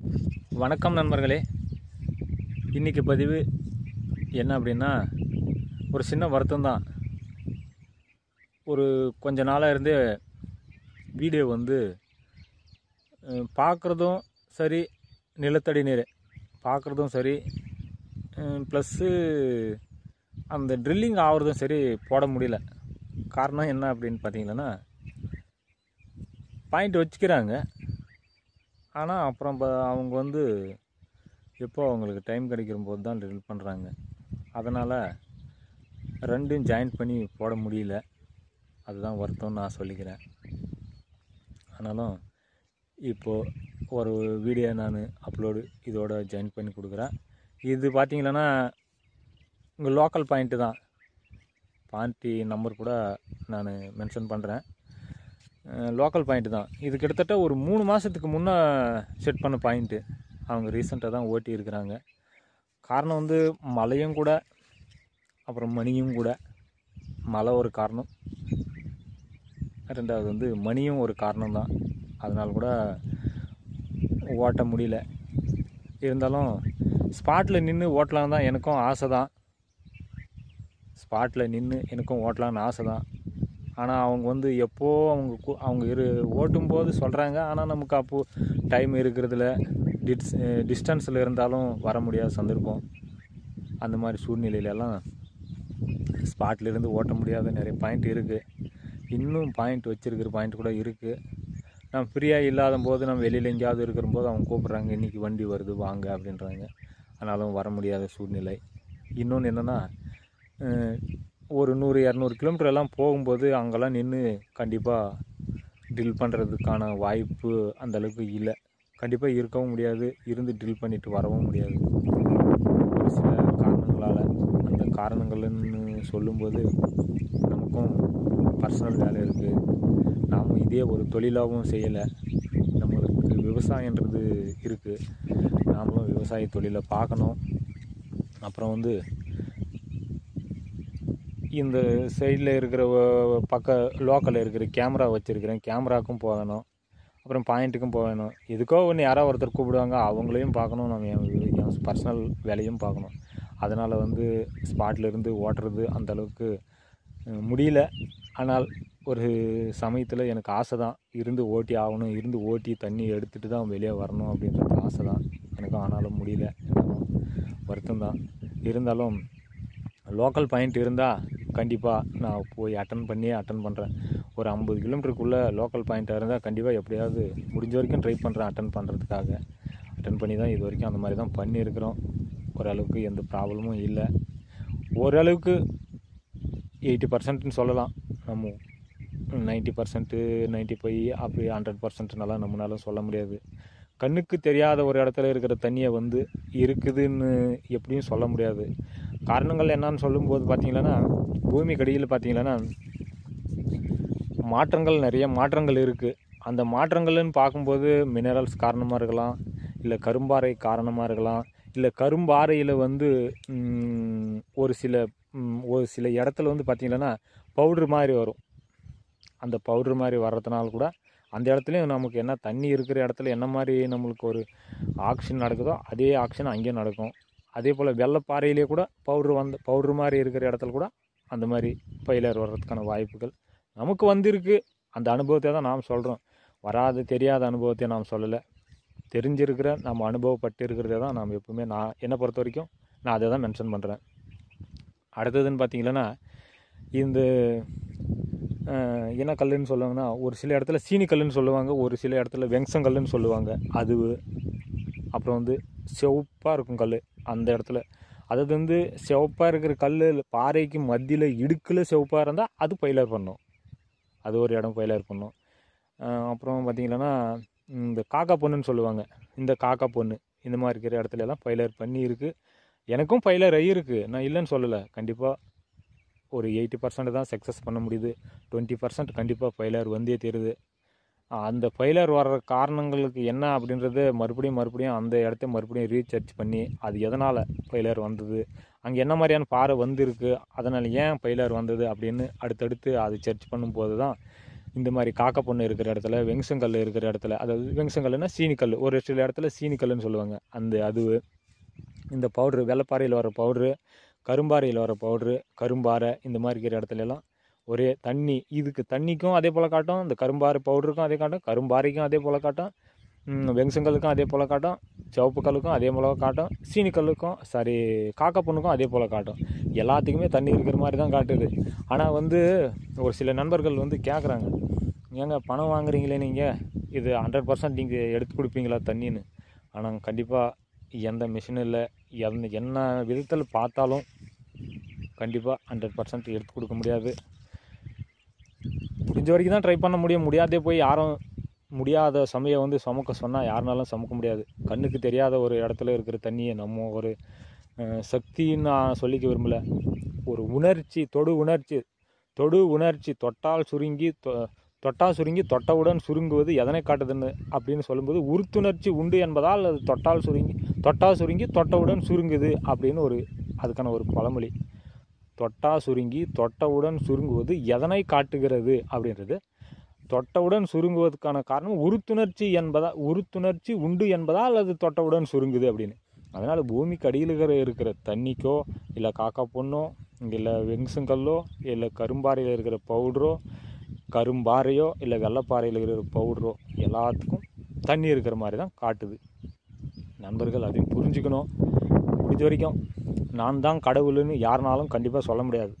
வணக்கம் நண்பர்களே இன்றைக்கி பதிவு என்ன அப்படின்னா ஒரு சின்ன வருத்தம் தான் ஒரு கொஞ்ச நாளாக இருந்தே வீடியோ வந்து பார்க்குறதும் சரி நிலத்தடி நீர் பார்க்குறதும் சரி ப்ளஸ்ஸு அந்த ட்ரில்லிங் ஆகிறதும் சரி போட முடியல காரணம் என்ன அப்படின்னு பார்த்தீங்கன்னா பாயிண்ட் வச்சுக்கிறாங்க ஆனால் அப்புறம் ப- அவங்க வந்து எப்போ அவங்களுக்கு டைம் கிடைக்கிற போது தான் ட்ரில் பண்ணுறாங்க அதனால் ரெண்டும் ஜாயின் பண்ணி போட முடியல அதுதான் வருத்தம்னு நான் சொல்லிக்கிறேன் ஆனாலும் இப்போது ஒரு வீடியோ நான் அப்லோடு இதோட ஜாயின் பண்ணி கொடுக்குறேன் இது பார்த்தீங்கன்னா உங்கள் லோக்கல் பாயிண்ட்டு தான் பாயிண்ட்டி நம்பர் கூட நான் மென்ஷன் பண்ணுறேன் லோக்கல் பாயிண்ட் தான் இது கிட்டத்தட்ட ஒரு மூணு மாதத்துக்கு முன்னே செட் பண்ண பாயிண்ட்டு அவங்க ரீசெண்டாக தான் ஓட்டி இருக்கிறாங்க காரணம் வந்து மழையும் கூட அப்புறம் மணியும் கூட மழை ஒரு காரணம் ரெண்டாவது வந்து மணியும் ஒரு காரணம் தான் அதனால கூட ஓட்ட முடியல இருந்தாலும் ஸ்பாட்டில் நின்று ஓட்டலாம் தான் எனக்கும் ஆசை தான் ஸ்பாட்டில் நின்று எனக்கும் ஓட்டலாம்னு ஆசை தான் ஆனால் அவங்க வந்து எப்போ அவங்க கு- அவங்க இரு ஓட்டும்போது சொல்கிறாங்க ஆனால் நமக்கு அப்போது டைம் இருக்கிறதுல டிஸ் டிஸ்டன்ஸில் இருந்தாலும் வர முடியாத சந்தர்ப்பம் அந்த மாதிரி சூழ்நிலையிலலாம் ஸ்பாட்ல இருந்து ஓட்ட முடியாத நிறைய பாயிண்ட் இருக்குது இன்னும் பாயிண்ட் வச்சிருக்கிற பாயிண்ட் கூட இருக்குது நான் ஃப்ரீயாக இல்லாத போது நம்ம வெளியில் எங்கேயாவது இருக்கிற போது அவங்க கூப்பிட்றாங்க இன்றைக்கி வண்டி வருது வாங்க அப்படின்றாங்க ஆனாலும் வர முடியாத சூழ்நிலை இன்னொன்று என்னென்னா ஒரு நூறு இரநூறு கிலோமீட்டர் எல்லாம் போகும்போது அங்கெல்லாம் நின்று கண்டிப்பாக ட்ரில் பண்ணுறதுக்கான வாய்ப்பு அந்த அளவுக்கு இல்லை கண்டிப்பாக இருக்கவும் முடியாது இருந்து ட்ரில் பண்ணிட்டு வரவும் முடியாது ஒரு சில காரணங்களால் அந்த காரணங்கள்னு சொல்லும்போது நமக்கும் பர்சனல் வேலை இருக்குது நாமும் இதே ஒரு தொழிலாகவும் செய்யலை நம்மளுக்கு விவசாயன்றது இருக்குது நாமளும் விவசாய தொழிலை பார்க்கணும் அப்புறம் வந்து இந்த சைடில் இருக்கிற வ- பக்க லோக்கலில் இருக்கிற கேமரா வச்சுருக்கிறேன் கேமராக்கும் போகணும் அப்புறம் பாயிண்ட்டுக்கும் போகணும் எதுக்கோ ஒன்று யாரோ ஒருத்தர் கூப்பிடுவாங்க அவங்களையும் பார்க்கணும் நம்ம என் என் பர்சனல் வேலையும் பார்க்கணும் அதனால் வந்து ஸ்பாட்ல இருந்து ஓட்டுறது அந்த அளவுக்கு அஹ், முடியல ஆனால் ஒரு சமயத்தில் எனக்கு ஆசை தான் இருந்து ஓட்டி ஆகணும் இருந்து ஓட்டி தண்ணி எடுத்துகிட்டு தான் வெளியே வரணும் அப்படின்றது ஆசை தான் எனக்கும் ஆனாலும் முடியல எனக்கும் வருத்தம் தான் இருந்தாலும் லோக்கல் பாயிண்ட் இருந்தால் கண்டிப்பாக நான் போய் அட்டன் பண்ணியே அட்டன் பண்ணுறேன் ஒரு ஐம்பது கிலோமீட்டருக்குள்ளே லோக்கல் பாயிண்ட்டாக இருந்தால் கண்டிப்பாக எப்படியாவது முடிஞ்ச வரைக்கும் ட்ரை பண்ணுறேன் அட்டன் பண்ணுறதுக்காக அட்டன் பண்ணி தான் இது வரைக்கும் அந்த மாதிரி தான் பண்ணியிருக்கிறோம் ஓரளவுக்கு எந்த ப்ராப்ளமும் இல்லை ஓரளவுக்கு எயிட்டி பர்சன்ட்னு சொல்லலாம் நம்ம நைன்ட்டி பர்சன்ட்டு நைன்ட்டி ஃபைவ் அப்படி ஹண்ட்ரட் பர்சன்ட்னாலாம் நம்மளால சொல்ல முடியாது கண்ணுக்கு தெரியாத ஒரு இடத்துல இருக்கிற தண்ணியை வந்து இருக்குதுன்னு எப்படியும் சொல்ல முடியாது காரணங்கள் என்னன்னு சொல்லும்போது பார்த்தீங்கன்னா பூமி கடியில் பார்த்தீங்கன்னா மாற்றங்கள் நிறைய மாற்றங்கள் இருக்குது அந்த மாற்றங்கள்னு பார்க்கும்போது மினரல்ஸ் காரணமாக இருக்கலாம் இல்லை கரும்பாறை காரணமாக இருக்கலாம் இல்லை கரும்பாறையில் வந்து ம், ஒரு சில ம், ஒரு சில இடத்துல வந்து பார்த்திங்கன்னா பவுட்ரு மாதிரி வரும் அந்த பவுட்ரு மாதிரி வர்றதுனால கூட அந்த இடத்துலையும் நமக்கு என்ன தண்ணி இருக்கிற இடத்துல என்ன மாதிரி நம்மளுக்கு ஒரு ஆக்ஷன் நடக்குதோ அதே ஆக்ஷன் அங்கேயும் நடக்கும் அதே போல் வெள்ளப்பாறையிலே கூட பவுட்ரு வந்து பவுட்ரு மாதிரி இருக்கிற இடத்துல கூட அந்த மாதிரி ஃபெயிலியர் வர்றதுக்கான வாய்ப்புகள் நமக்கு வந்திருக்கு அந்த அனுபவத்தை தான் நாம் சொல்கிறோம் வராத தெரியாத அனுபவத்தை நாம் சொல்லலை தெரிஞ்சிருக்கிற நம்ம அனுபவப்பட்டு இருக்கிறத தான் நாம் எப்பவுமே நான் என்னை பொறுத்த வரைக்கும் நான் அதை தான் மென்ஷன் பண்ணுறேன் அடுத்ததுன்னு பார்த்தீங்கன்னா இந்த அஹ், என்ன கல்லுன்னு சொல்லுவாங்கன்னா ஒரு சில இடத்துல சீனி கல்லுன்னு சொல்லுவாங்க ஒரு சில இடத்துல வெங்சங்கல்லுன்னு சொல்லுவாங்க அது அப்புறம் வந்து செவப்பாக இருக்கும் கல் அந்த இடத்துல அதாவது வந்து சிவப்பாக இருக்கிற கல் பாறைக்கு மத்தியில் இடுக்கில் சிவப்பாக இருந்தால் அது பைலர் பண்ணும் அது ஒரு இடம் பைலர் பண்ணும் அஹ் அப்புறம் பார்த்தீங்கன்னா இந்த காக்கா பொண்ணுன்னு சொல்லுவாங்க இந்த காக்கா பொண்ணு இந்த மாதிரி இருக்கிற இடத்துல எல்லாம் பைலர் பண்ணி இருக்கு எனக்கும் பைலர் இருக்கு நான் இல்லைன்னு சொல்லலை கண்டிப்பாக ஒரு எயிட்டி பர்சன்ட் தான் சக்ஸஸ் பண்ண முடியுது டுவெண்ட்டி பர்சன்ட் கண்டிப்பாக ஃபெயிலியர் வந்தே தீருது அஹ் அந்த ஃபெயிலியர் வர்ற காரணங்களுக்கு என்ன அப்படின்றது மறுபடியும் மறுபடியும் அந்த இடத்த மறுபடியும் ரீசர்ச் பண்ணி அது எதனால் ஃபெயிலியர் வந்தது அங்கே என்ன மாதிரியான பாறை வந்திருக்கு அதனால் ஏன் ஃபெயிலியர் வந்தது அப்படின்னு அடுத்தடுத்து அது சர்ச் பண்ணும்போது தான் இந்த மாதிரி காக்கா பொண்ணு இருக்கிற இடத்துல வெங்சங்கல் இருக்கிற இடத்துல அதாவது வெங்சங்கல்னா சீனிக்கல் ஒரு சில இடத்துல சீனிக்கல்லுன்னு சொல்லுவாங்க அந்த அது இந்த பவுட்ரு வெள்ளைப்பாறையில் வர பவுட்ரு கரும்பாறையில் வர பவுட்ரு கரும்பாறை இந்த மாதிரி இருக்கிற இடத்துல எல்லாம் ஒரே தண்ணி இதுக்கு தண்ணிக்கும் அதே போல் காட்டும் இந்த கரும்பாறை பவுடருக்கும் அதே காட்டும் கரும்பாறைக்கும் அதே போல் காட்டும் ம், வெங்சங்கல்லுக்கும் அதே போல் காட்டும் சிவப்பு கல்லுக்கும் அதே போல் காட்டும் சீனிக்கல்லுக்கும் சாரி காக்கா பொண்ணுக்கும் அதே போல் காட்டும் எல்லாத்துக்குமே தண்ணி இருக்கிற மாதிரி தான் காட்டுது ஆனால் வந்து ஒரு சில நண்பர்கள் வந்து கேட்குறாங்க ஏங்க பணம் வாங்குறீங்களே நீங்கள் இது ஹண்ட்ரட் பர்சன்ட் நீங்கள் எடுத்து கொடுப்பீங்களா தண்ணின்னு ஆனால் கண்டிப்பாக எந்த மிஷினும் இல்லை எந்த என்ன விதத்தில் பார்த்தாலும் கண்டிப்பாக ஹண்ட்ரட் பர்சன்ட் எடுத்து கொடுக்க முடியாது முடிஞ்ச வரைக்கும் தான் ட்ரை பண்ண முடியும் முடியாதே போய் யாரும் முடியாத சமயம் வந்து சுமக்க சொன்னால் யாருனாலும் சுமக்க முடியாது கண்ணுக்கு தெரியாத ஒரு இடத்துல இருக்கிற தண்ணியை நம்ம ஒரு அஹ், சக்தின்னு நான் சொல்லிக்க விரும்பல ஒரு உணர்ச்சி தொடு உணர்ச்சி தொடு உணர்ச்சி தொட்டால் சுருங்கி தொ- தொட்டால் சுருங்கி தொட்டவுடன் சுருங்குவது எதனை காட்டுதுன்னு அப்படின்னு சொல்லும்போது உறுத்துணர்ச்சி உண்டு என்பதால் அது தொட்டால் சுருங்கி தொட்டால் சுருங்கி தொட்டவுடன் சுருங்குது அப்படின்னு ஒரு அதுக்கான ஒரு பழமொழி தொட்டா சுருங்கி தொட்டவுடன் சுருங்குவது எதனை காட்டுகிறது அப்படின்றது தொட்டவுடன் சுருங்குவதற்கான காரணம் உறுத்துணர்ச்சி என்பதா உறுத்துணர்ச்சி உண்டு என்பதால் அது தொட்டவுடன் சுருங்குது அப்படின்னு அதனால் பூமிக்கு அடியில் இருக்கிற இருக்கிற தண்ணிக்கோ இல்லை காக்கா பொண்ணோ இல்லை வெங்சங்கல்லோ இல்லை கரும்பாறையில் இருக்கிற பவுடரோ கரும்பாறையோ இல்லை வெள்ளைப்பாறையில் இருக்கிற பவுடரோ எல்லாத்துக்கும் தண்ணி இருக்கிற மாதிரி தான் காட்டுது நண்பர்கள் அதையும் புரிஞ்சுக்கணும் முடிஞ்ச வரைக்கும் நான் தான் கடவுள்னு யாருனாலும் கண்டிப்பாக சொல்ல முடியாது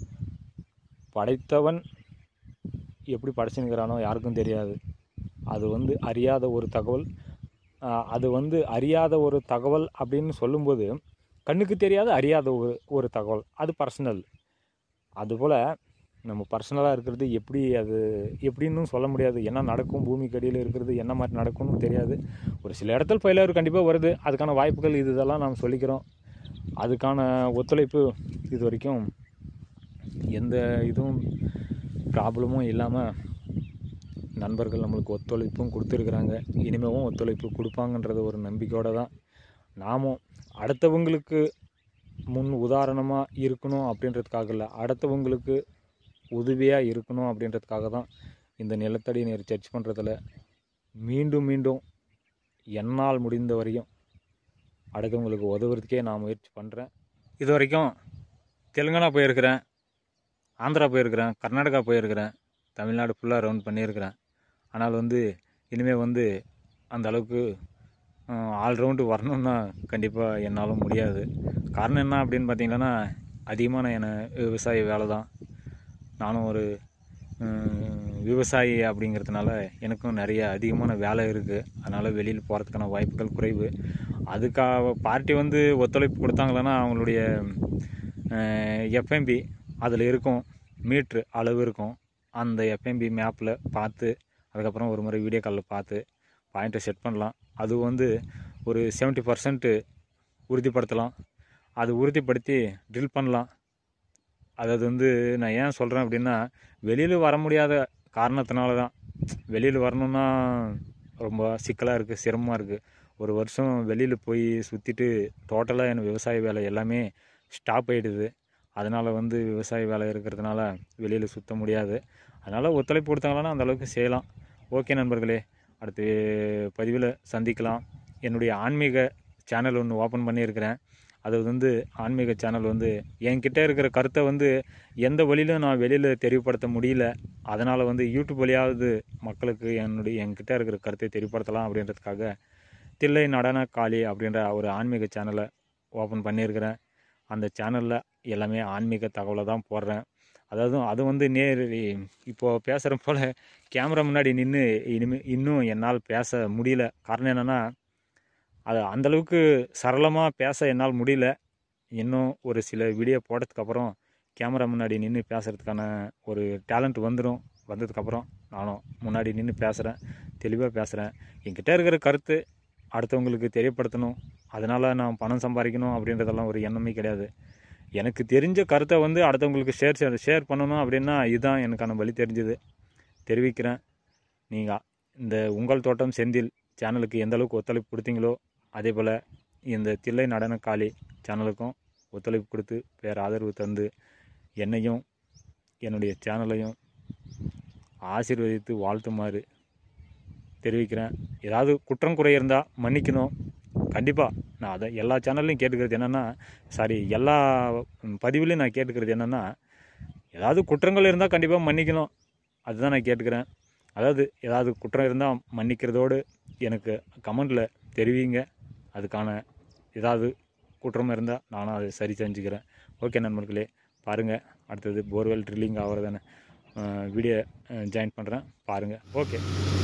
படைத்தவன் எப்படி படைச்சுனுக்கிறானோ யாருக்கும் தெரியாது அது வந்து அறியாத ஒரு தகவல் ஆஹ் அது வந்து அறியாத ஒரு தகவல் அப்படின்னு சொல்லும்போது கண்ணுக்கு தெரியாத அறியாத ஒரு ஒரு தகவல் அது பர்சனல் அதுபோல் நம்ம பர்சனலாக இருக்கிறது எப்படி அது எப்படின்னு சொல்ல முடியாது என்ன நடக்கும் பூமிக்கு அடியில் இருக்கிறது என்ன மாதிரி நடக்கும்னு தெரியாது ஒரு சில இடத்துல ஃபெயிலியர் கண்டிப்பாக வருது அதுக்கான வாய்ப்புகள் இது இதெல்லாம் நாம் சொல்லிக்கிறோம் அதுக்கான ஒத்துழைப்பு இது வரைக்கும் எந்த இதுவும் ப்ராப்ளமும் இல்லாமல் நண்பர்கள் நம்மளுக்கு ஒத்துழைப்பும் கொடுத்துருக்குறாங்க இனிமேவும் ஒத்துழைப்பு கொடுப்பாங்கன்றது ஒரு நம்பிக்கையோடு தான் நாமும் அடுத்தவங்களுக்கு முன் உதாரணமாக இருக்கணும் அப்படின்றதுக்காக இல்லை அடுத்தவங்களுக்கு உதவியாக இருக்கணும் அப்படின்றதுக்காக தான் இந்த நிலத்தடி நீர் சர்ச் பண்ணுறதுல மீண்டும் மீண்டும் என்னால் முடிந்த வரையும் அடுத்தவங்களுக்கு உதவுறதுக்கே நான் முயற்சி பண்ணுறேன் இது வரைக்கும் தெலுங்கானா போயிருக்கிறேன் ஆந்திரா போயிருக்கிறேன் கர்நாடகா போயிருக்கிறேன் தமிழ்நாடு ஃபுல்லாக ரவுண்ட் பண்ணியிருக்கிறேன் ஆனால் வந்து இனிமேல் வந்து அந்த அளவுக்கு ஆல்ரவுண்டு வரணும்னா கண்டிப்பாக என்னாலும் முடியாது காரணம் என்ன அப்படின்னு பார்த்தீங்கன்னா அதிகமான என விவசாய வேலை தான் நானும் ஒரு ஹம், விவசாயி அப்படிங்கிறதுனால எனக்கும் நிறைய அதிகமான வேலை இருக்குது அதனால் வெளியில் போகிறதுக்கான வாய்ப்புகள் குறைவு அதுக்காக பார்ட்டி வந்து ஒத்துழைப்பு கொடுத்தாங்களன்னா அவங்களுடைய எஃப்எம்பி அதில் இருக்கும் மீட்ரு அளவு இருக்கும் அந்த எஃப்எம்பி மேப்பில் பார்த்து அதுக்கப்புறம் ஒரு முறை வீடியோ காலில் பார்த்து பாயிண்ட்டை செட் பண்ணலாம் அது வந்து ஒரு 70% பர்சன்ட்டு உறுதிப்படுத்தலாம் அது உறுதிப்படுத்தி ட்ரில் பண்ணலாம் அதாவது வந்து நான் ஏன் சொல்கிறேன் அப்படின்னா வெளியில் வர முடியாத காரணத்தினால தான் வெளியில் வரணும்னா ரொம்ப சிக்கலாக இருக்குது சிரமமாக இருக்குது ஒரு வருஷம் வெளியில் போய் சுற்றிட்டு டோட்டலாக எனக்கு விவசாய வேலை எல்லாமே ஸ்டாப் ஆகிடுது அதனால் வந்து விவசாய வேலை இருக்கிறதுனால வெளியில் சுற்ற முடியாது அதனால் ஒத்துழைப்பு கொடுத்தாங்கன்னா அந்த அளவுக்கு செய்யலாம் ஓகே நண்பர்களே அடுத்த பதிவில் சந்திக்கலாம் என்னுடைய ஆன்மீக சேனல் ஒன்று ஓப்பன் பண்ணியிருக்கிறேன் அது வந்து ஆன்மீக சேனல் வந்து என்கிட்ட இருக்கிற கருத்தை வந்து எந்த வழியிலும் நான் வெளியில் தெரியப்படுத்த முடியல அதனால் வந்து யூடியூப் வழியாவது மக்களுக்கு என்னுடைய என்கிட்ட இருக்கிற கருத்தை தெரியப்படுத்தலாம் அப்படின்றதுக்காக தில்லை நடன காளி அப்படின்ற ஒரு ஆன்மீக சேனலை ஓப்பன் பண்ணியிருக்கிறேன் அந்த சேனலில் எல்லாமே ஆன்மீக தகவலை தான் போடுறேன் அதாவது அது வந்து நேர் இப்போது பேசுகிற போல் கேமரா முன்னாடி நின்று இனிமே இன்னும் என்னால் பேச முடியல காரணம் என்னென்னா அது அந்தளவுக்கு சரளமாக பேச என்னால் முடியல இன்னும் ஒரு சில வீடியோ போட்டதுக்கப்புறம் கேமரா முன்னாடி நின்று பேசுகிறதுக்கான ஒரு டேலண்ட் வந்துடும் வந்ததுக்கப்புறம் நானும் முன்னாடி நின்று பேசுகிறேன் தெளிவாக பேசுகிறேன் என்கிட்ட இருக்கிற கருத்து அடுத்தவங்களுக்கு தெரியப்படுத்தணும் அதனால் நான் பணம் சம்பாதிக்கணும் அப்படின்றதெல்லாம் ஒரு எண்ணமே கிடையாது எனக்கு தெரிஞ்ச கருத்தை வந்து அடுத்தவங்களுக்கு ஷேர் ஷேர் பண்ணணும் அப்படின்னா இதுதான் எனக்கான வழி தெரிஞ்சது தெரிவிக்கிறேன் நீங்கள் இந்த உங்கள் தோட்டம் செந்தில் சேனலுக்கு எந்த அளவுக்கு ஒத்துழைப்பு கொடுத்தீங்களோ அதே போல் இந்த தில்லை நடன காளி சேனலுக்கும் ஒத்துழைப்பு கொடுத்து வேறு ஆதரவு தந்து என்னையும் என்னுடைய சேனலையும் ஆசீர்வதித்து வாழ்த்துமாறு தெரிவிக்கிறேன் ஏதாவது குற்றம் குறை இருந்தால் மன்னிக்கணும் கண்டிப்பாக நான் அதை எல்லா சேனல்லையும் கேட்டுக்கிறது என்னென்னா சாரி எல்லா பதிவுலையும் நான் கேட்டுக்கிறது என்னென்னா ஏதாவது குற்றங்கள் இருந்தால் கண்டிப்பாக மன்னிக்கணும் அதுதான் நான் கேட்டுக்கிறேன் அதாவது ஏதாவது குற்றம் இருந்தால் மன்னிக்கிறதோடு எனக்கு கமெண்டில் தெரிவிங்க அதுக்கான ஏதாவது குற்றம் இருந்தால் நானும் அதை சரி செஞ்சுக்கிறேன் ஓகே நண்பர்களே பாருங்கள் அடுத்தது போர்வெல் ட்ரில்லிங் ஆகிறதான வீடியோ ஜாயின் பண்ணுறேன் பாருங்கள் ஓகே